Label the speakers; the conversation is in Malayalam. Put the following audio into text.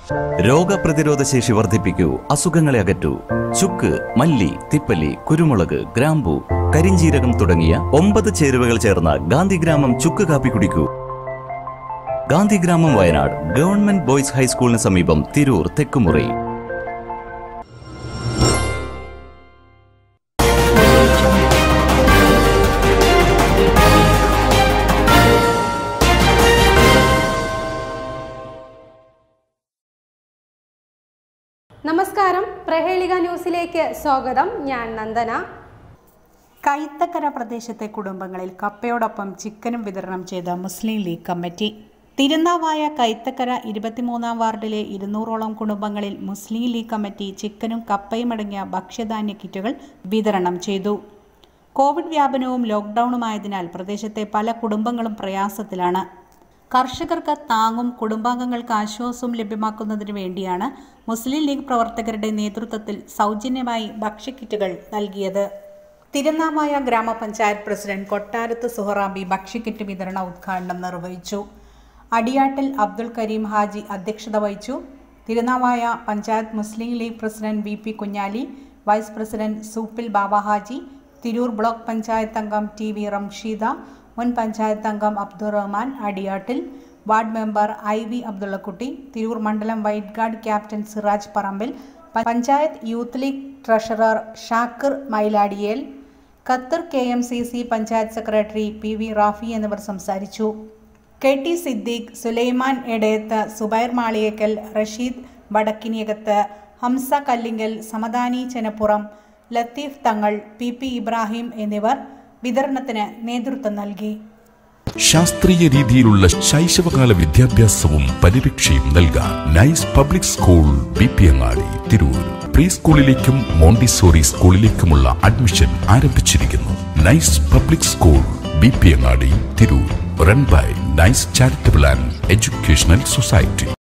Speaker 1: രോഗപ്രതിരോധ ശേഷി വർദ്ധിപ്പിക്കൂ അസുഖങ്ങളെ അകറ്റൂ ചുക്ക് മല്ലി തിപ്പല്ലി കുരുമുളക് ഗ്രാമ്പു കരിഞ്ചീരകം തുടങ്ങിയ ഒമ്പത് ചേരുവകൾ ചേർന്ന ഗാന്ധിഗ്രാമം ചുക്ക് കാപ്പി കുടിക്കൂ ഗാന്ധിഗ്രാമം വയനാട് ഗവൺമെന്റ് ബോയ്സ് ഹൈസ്കൂളിന് സമീപം തിരൂർ തെക്കുമുറി
Speaker 2: നമസ്കാരം പ്രഹേളിക ന്യൂസിലേക്ക് സ്വാഗതം ഞാൻ നന്ദന
Speaker 3: കൈത്തക്കര പ്രദേശത്തെ കുടുംബങ്ങളിൽ കപ്പയോടൊപ്പം ചിക്കനും വിതരണം ചെയ്ത മുസ്ലിം ലീഗ് കമ്മിറ്റി തിരുനാവായ കൈത്തക്കര ഇരുപത്തിമൂന്നാം വാർഡിലെ ഇരുന്നൂറോളം കുടുംബങ്ങളിൽ മുസ്ലിം ലീഗ് കമ്മിറ്റി ചിക്കനും കപ്പയും അടങ്ങിയ ഭക്ഷ്യധാന്യ കിറ്റുകൾ വിതരണം ചെയ്തു കോവിഡ് വ്യാപനവും ലോക്ക്ഡൌണുമായതിനാൽ പ്രദേശത്തെ പല കുടുംബങ്ങളും പ്രയാസത്തിലാണ് കർഷകർക്ക് താങ്ങും കുടുംബാംഗങ്ങൾക്ക് ആശ്വാസവും ലഭ്യമാക്കുന്നതിന് വേണ്ടിയാണ് മുസ്ലിം ലീഗ് പ്രവർത്തകരുടെ നേതൃത്വത്തിൽ സൗജന്യമായി ഭക്ഷ്യക്കിറ്റുകൾ നൽകിയത് തിരുനാവായ ഗ്രാമപഞ്ചായത്ത് പ്രസിഡന്റ് കൊട്ടാരത്ത് സുഹറാബി ഭക്ഷ്യക്കിറ്റ് വിതരണ ഉദ്ഘാടനം നിർവഹിച്ചു അടിയാട്ടിൽ അബ്ദുൽ കരീം ഹാജി അധ്യക്ഷത വഹിച്ചു Tirunavaya panchayat Muslim League president V P Kunjali vice president Soopil Baba Haji Tirur block panchayat അംഗം ടി വി റംഷീദ മുൻ പഞ്ചായത്ത് അംഗം Abdurahman Adiyattil ward member I V അബ്ദുള്ളക്കുട്ടി തിരൂർ മണ്ഡലം white guard captain Siraj Parambil പ- panchayat youth League treasurer Shakir Mayiladiyel Qatar K M C C panchayat secretary P V Rafi എന്നിവർ സംസാരിച്ചു K T Siddique Sulaiman Edayath Zubair Maliyekkal Rasheed Vadakkiniyakath Hamza Kallingal Samadani Chenappuram Latheef Thangal P P Ibrahim എന്നിവർ വിതരണത്തിന് നേതൃത്വം നൽകി
Speaker 4: ശാസ്ത്രീയ രീതിയിലുള്ള ശൈശവകാല വിദ്യാഭ്യാസവും പരിരക്ഷയും നൽകാൻ nice public school B P Angadi Tirur pre സ്കൂളിലേക്കും മോണ്ടിസോറി സ്കൂളിലേക്കുമുള്ള അഡ്മിഷൻ ആരംഭിച്ചിരിക്കുന്നു nice public school B P Angadi Tirur run by nice charitable and educational society